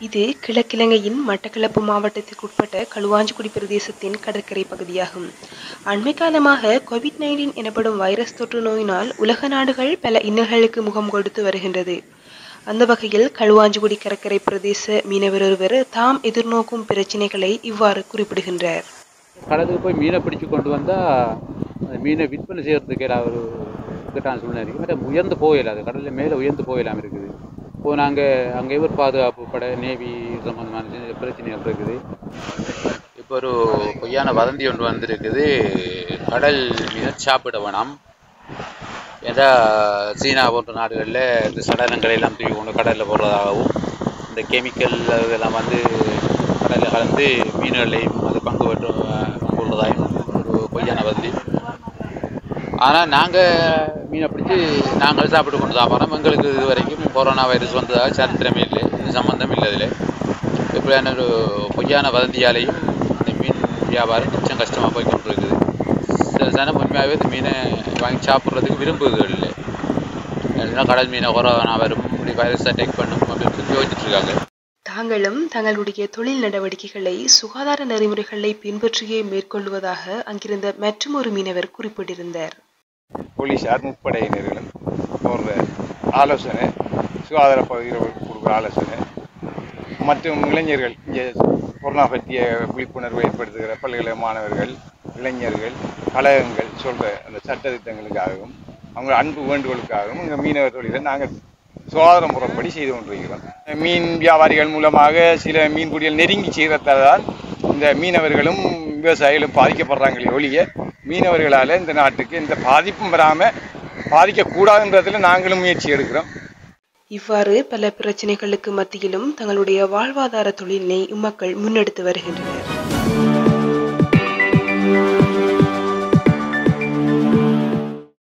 இது கிழக்கிழங்கையின் மட்டக்களப்பு மாவட்டத்திற்குட்பட்ட களுவாஞ்சிக்குடி பிரதேசத்தின் கடற்கரை பகுதியாகும் அண்மை காலமாக கோவிட் நைன்டீன் எனப்படும் வைரஸ் தொற்று நோயினால் உலக நாடுகள் பல இன்னல்களுக்கு முகம் கொடுத்து வருகின்றது அந்த வகையில் களுவாஞ்சிக்குடி கடற்கரை பிரதேச மீனவர் ஒருவர் தாம் எதிர்நோக்கும் பிரச்சினைகளை இவ்வாறு குறிப்பிடுகின்றார் கடலுக்கு போய் மீனை பிடிச்சு கொண்டு வந்தால் அந்த மீனை விற்பனை செய்கிறதுக்கு ஏதாவது ஒரு இக்கட்டான சூழ்நிலை இருக்குது மற்ற உயர்ந்து போயிடல அது கடலில் மேலே உயர்ந்து போயிடலாம் இருக்குது இப்போ நாங்கள் அங்கே ஒரு பாதுகாப்பு படை நேவி சம்மந்தமான சின்ன பிரச்சனைகள் இருக்குது இப்போ ஒரு பொய்யான வதந்தி ஒன்று வந்திருக்குது கடல் மீனை சாப்பிட வேணாம் ஏதா சீனா போன்ற நாடுகளில் இந்த சடலங்களை எல்லாம் தூக்கி கொண்டு கடலில் போடுறதாகவும் இந்த கெமிக்கல் இதெல்லாம் வந்து கடலில் கலந்து மீன்களையும் அது பங்கு பெற்று பங்கு கொள்வதாயும் ஒரு பொய்யான வதந்தி ஆனால் நாங்கள் மீனை பிடிச்சி நாங்கள் சாப்பிட்டு கொண்டு சாப்பிட்றோம் எங்களுக்கு இது வரைக்கும் கொரோனா வைரஸ் வந்ததாக சரித்திரமே இல்லை இது சம்மந்தம் இல்லை இதில் இப்படியான ஒரு பொய்யான வதந்தியாலேயும் இந்த மீன் வியாபாரம் நிச்சயம் கஷ்டமாக போய் கொண்டிருக்குது சில சனம் உண்மையாகவே இந்த மீனை வாங்கி சாப்பிட்றதுக்கு விரும்புவதுகள் இல்லை இல்லைன்னா கடல் மீனை கொரோனா வரும் இப்படி வைரஸ் அட்டாக் பண்ணும் அப்படின்னு சொல்லி யோசிச்சுட்டு இருக்காங்க தாங்களும் தங்களுடைய தொழில் நடவடிக்கைகளை சுகாதார நெறிமுறைகளை பின்பற்றியே மேற்கொள்வதாக அங்கிருந்த மற்றொரு மீனவர் குறிப்பிட்டிருந்தார் போலீஸார் முப்படையினர்களும் போன்ற ஆலோசனை சுகாதார பகுதியில் கொடுக்குற ஆலோசனை மற்றும் இளைஞர்கள் இங்கே கொரோனா பற்றிய விழிப்புணர்வு ஏற்படுத்துகிற பல்கலை மாணவர்கள் இளைஞர்கள் கழகங்கள் சொல்கிற அந்த சட்ட திட்டங்களுக்காகவும் அவங்க அன்பு வேண்டுகோளுக்காகவும் இங்கே மீனவர் தொழிலை நாங்கள் சுகாதார முறைப்படி செய்து கொண்டிருக்கிறோம் மீன் வியாபாரிகள் மூலமாக சில மீன்பிடிகள் நெருங்கி செய்கிறதால் இந்த மீனவர்களும் விவசாயிகளும் பாதிக்கப்படுறாங்களே ஒழிய மீனவர்களால் இந்த நாட்டுக்கு எந்த பாதிப்பும் வராமல் பாதிக்கக்கூடாதுன்றதுல நாங்களும் முயற்சி எடுக்கிறோம் இவ்வாறு பல பிரச்சனைகளுக்கு மத்தியிலும் தங்களுடைய வாழ்வாதார தொழிலினை இம்மக்கள் முன்னெடுத்து வருகின்றனர்